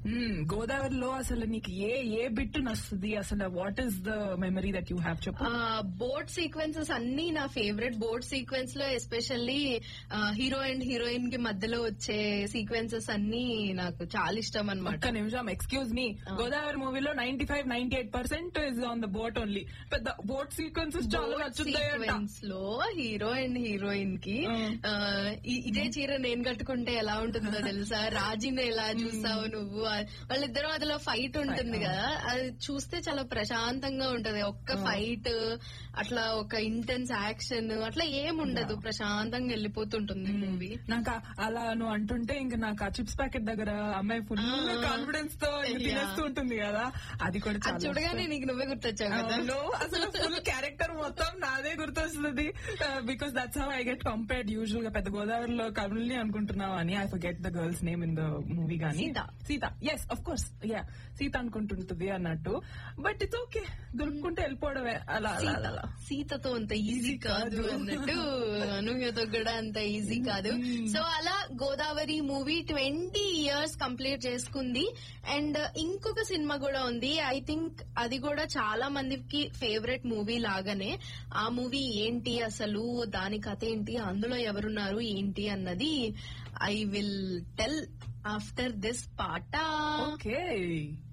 మ్మ్. గోదావరిలో అసలు నీకు ఏ ఏ బిట్ నస్తుంది అసలు what is the memory that you have చెప్పు బోట్ సీక్వెన్సెస్ అన్ని నా ఫేవరెట్ బోట్ సీక్వెన్స్ లో ఎస్పెషల్లీ హీరో అండ్ హీరోయిన్ కి మధ్యలో వచ్చే సీక్వెన్సెస్ అన్ని నాకు చాలా ఇష్టం అనమాట ఒక్క నిమిషం ఎక్స్క్యూజ్ మీ గోదావరి మూవీలో ninety five ninety eight percent is on the boat only పెద్ద బోట్ సీక్వెన్సెస్ చాలా నచ్చుతాయంట సీక్వెన్స్ లో హీరో అండ్ హీరోయిన్ కి ఆ, ఇ- ఇదే చీర నేను కట్టుకుంటే ఎలా ఉంటుందో తెలుసా రాజీని ఎలా చూసావు నువ్వు ఆ, వాళ్ళిద్దరూ అదిలో ఫైట్ ఉంటుంది కదా అది చూస్తే చాలా ప్రశాంతంగా ఉంటది ఒక్క ఫైట్ అట్లా ఒక ఇంటెన్స్ యాక్షన్ అట్లా ఏం ఉండదు ప్రశాంతంగా వెళ్ళిపోతుంటుంది మూవీ నాకు ఆ- అలా నువ్వు అంటుంటే ఇంకా నాకు ఆ చిప్స్ ప్యాకెట్ దగ్గర అమ్మాయి ఫుల్ కాన్ఫిడెన్స్ తో ఇంక తినేస్తూ ఉంటుంది కదా అది కూడా అది చాలా చూడగానే నీకు నువ్వే గుర్తొచ్చావు కదా అవును అసలు ఫుల్ క్యారెక్టర్ మొత్తం నాదే గుర్తొస్తుంది because that's how I get compared usual గా పెద్ద గోదావరిలో కరుల్ని అనుకుంటున్నావు అని I forget the girl's name in the movie గానీ Sita. Sita yes of course yeah Sita అనుకుంటుంటుంది అన్నట్టు బట్ ఇట్స్ ఓకే దొరుకుకుంటే వెళ్ళిపోవడమే అలా అలా అలా, అలా సీతతో అంత ఈజీ కాదు అన్నట్టు అనూహ్యతో కూడా అంత ఈజీ కాదు సో అలా Godavari movie twenty years complete చేసుకుంది అండ్ ఇంకొక సినిమా కూడా ఉంది ఐ థింక్ అది కూడా చాలా మందికి ఫేవరెట్ మూవీ లాగానే ఆ మూవీ ఏంటి అసలు దాని కథ ఏంటి అందులో ఎవరున్నారు ఏంటి అన్నది I will tell after this పాట ఓకే